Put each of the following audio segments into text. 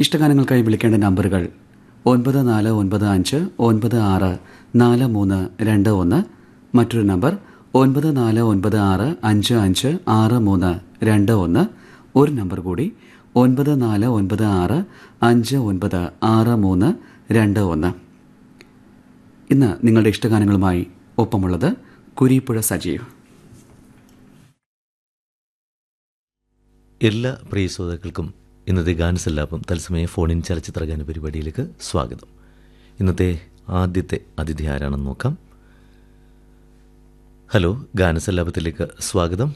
ഇഷ്ടഗാനങ്ങൾക്കായി വിളിക്കേണ്ട നമ്പറുകൾ ഒൻപത് നാല് ഒൻപത് അഞ്ച് ഒൻപത് ആറ് നാല് മൂന്ന് രണ്ട് ഒന്ന് മറ്റൊരു നമ്പർ ഒൻപത് നാല് ഒൻപത് ആറ് അഞ്ച് അഞ്ച് ആറ് മൂന്ന് രണ്ട് ഒന്ന് ഒരു നമ്പർ കൂടി ഒൻപത് നാല് ഒൻപത് ആറ് അഞ്ച് ഒൻപത് ആറ് മൂന്ന് രണ്ട് ഒന്ന് ഇന്ന് നിങ്ങളുടെ ഇഷ്ടഗാനങ്ങളുമായി ഒപ്പമുള്ളത് കുരീപ്പുഴ സജീവ് എല്ലാ പ്രിയ ശ്രോതാക്കൾക്കും ഇന്നത്തെ ഗാനസല്ലാപം തത്സമയ ഫോണിൻ ചലച്ചിത്ര ഗാന പരിപാടിയിലേക്ക് സ്വാഗതം ഇന്നത്തെ ആദ്യത്തെ അതിഥി ആരാണെന്ന് നോക്കാം ഹലോ ഗാനസല്ലാപത്തിലേക്ക് സ്വാഗതം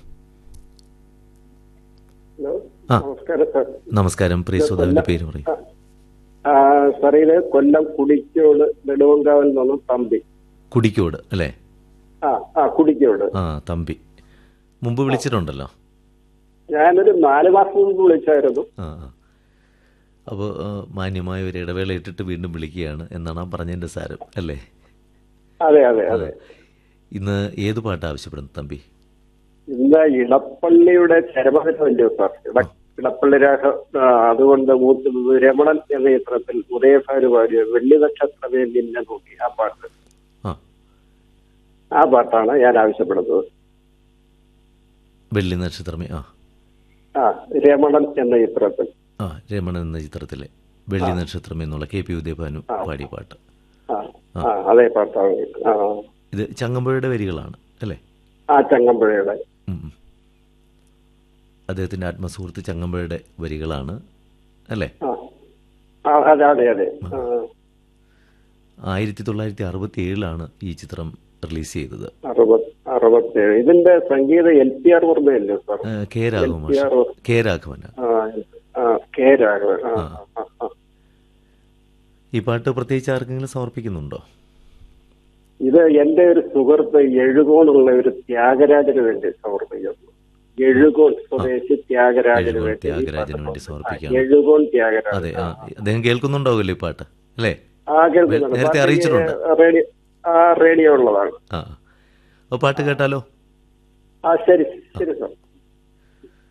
ഹലോ ആ. നമസ്കാരം സാർ നമസ്കാരം പ്രിയ ശ്രോതാവിന്റെ പേര് പറയും ആ, സാർ ഇത് കൊല്ലം കുടിക്കോട് നെടുവങ്കാവിൽ നിന്ന് തമ്പി കുടിക്കോട് അല്ലേ ആ ആ കുടിക്കോട് ആ തമ്പി മുമ്പ് വിളിച്ചിട്ടുണ്ടല്ലോ ഞാനൊരു നാല് മാസം മുമ്പ് വിളിച്ചായിരുന്നു ആ അപ്പോൾ മാന്യമായ ഒരു ഇടവേള ഇട്ടിട്ട് വീണ്ടും വിളിക്കുകയാണ് എന്നാണ് ആ പറഞ്ഞതിൻ്റെ സാരം അല്ലേ അതെ അതെ അതെ ഇന്ന് ഏത് പാട്ട് ആവശ്യപ്പെടുന്നു തമ്പി ഇന്ന് ഇടപ്പള്ളിയുടെ ചരമദിനമല്ലോ സാർ ഇട ഇടപ്പള്ളി രാഘ ആ, അതുകൊണ്ട് മൂത്തുന്നത് രമണൻ എന്ന ചിത്രത്തിൽ ഉദയഭാര് പാടിയ വെള്ളി നക്ഷത്രമേ നിന്നെ നോക്കി ആ പാട്ട് ആ ആ പാട്ടാണ് ഞാൻ ആവശ്യപ്പെടുന്നത് വെള്ളി നക്ഷത്രമേ ആ ആ രമണൻ എന്ന ചിത്രത്തിൽ ആ രമണൻ എന്ന ചിത്രത്തിലെ വെള്ളി നക്ഷത്രം എന്നുള്ള കെ പി ഉദയഭാനു പാടിയ പാട്ട് ആ ആ അതേ പാട്ടാണ് ആ ഇത് ചങ്ങമ്പുഴയുടെ വരികളാണ് അല്ലേ ആ ചങ്ങമ്പുഴയുടെ ഉം, ഉം. അദ്ദേഹത്തിൻ്റെ ആത്മസുഹൃത്ത് ചങ്ങമ്പുഴയുടെ വരികളാണ് അല്ലേ ആ ആ, അതെ അതെ അതെ ആ, ആയിരത്തി തൊള്ളായിരത്തി അറുപത്തി ഏഴിലാണ് ഈ ചിത്രം റിലീസ് ചെയ്തത് അറുപത് അറുപത്തേഴ് ഇതിന്റെ സംഗീതം എൽ പി ആർ വർമ്മയല്ലേ സാർ ആ, കെ രാഘവൻ പി ആർ മാഷ് കെ രാഘവനാണ് ആ ആ, കെ രാഘവൻ ആ, ആ, ആ. ഈ പാട്ട് പ്രത്യേകിച്ച് ആർക്കെങ്കിലും സമർപ്പിക്കുന്നുണ്ടോ ഇത് എന്റെ ഒരു സുഹൃത്ത് എഴുകോണുള്ള ഒരു ത്യാഗരാജന് വേണ്ടി സമർപ്പിക്കുന്നു എഴുകോൺ സ്വദേശി ത്യാഗരാജന് എഴുകോൺ വേണ്ടി ഈ ത്യാഗരാജന് പാട്ട് വേണ്ടി ആ, സമർപ്പിക്കുകയാണ്. എഴുകോൺ ത്യാഗരാജൻ അതെ ആ അദ്ദേഹം കേൾക്കുന്നുണ്ടാവുമല്ലോ ഈ പാട്ട് അല്ലേ ആ കേൾക്കുന്നുണ്ട് നേരത്തെ പാട്ട് അറിയിച്ചിട്ടുണ്ട്. റേഡിയോ ആ റേഡിയോ ഉള്ളതാണ് ആ അപ്പോൾ പാട്ട് കേട്ടാലോ ആ ശരി ശരി സാർ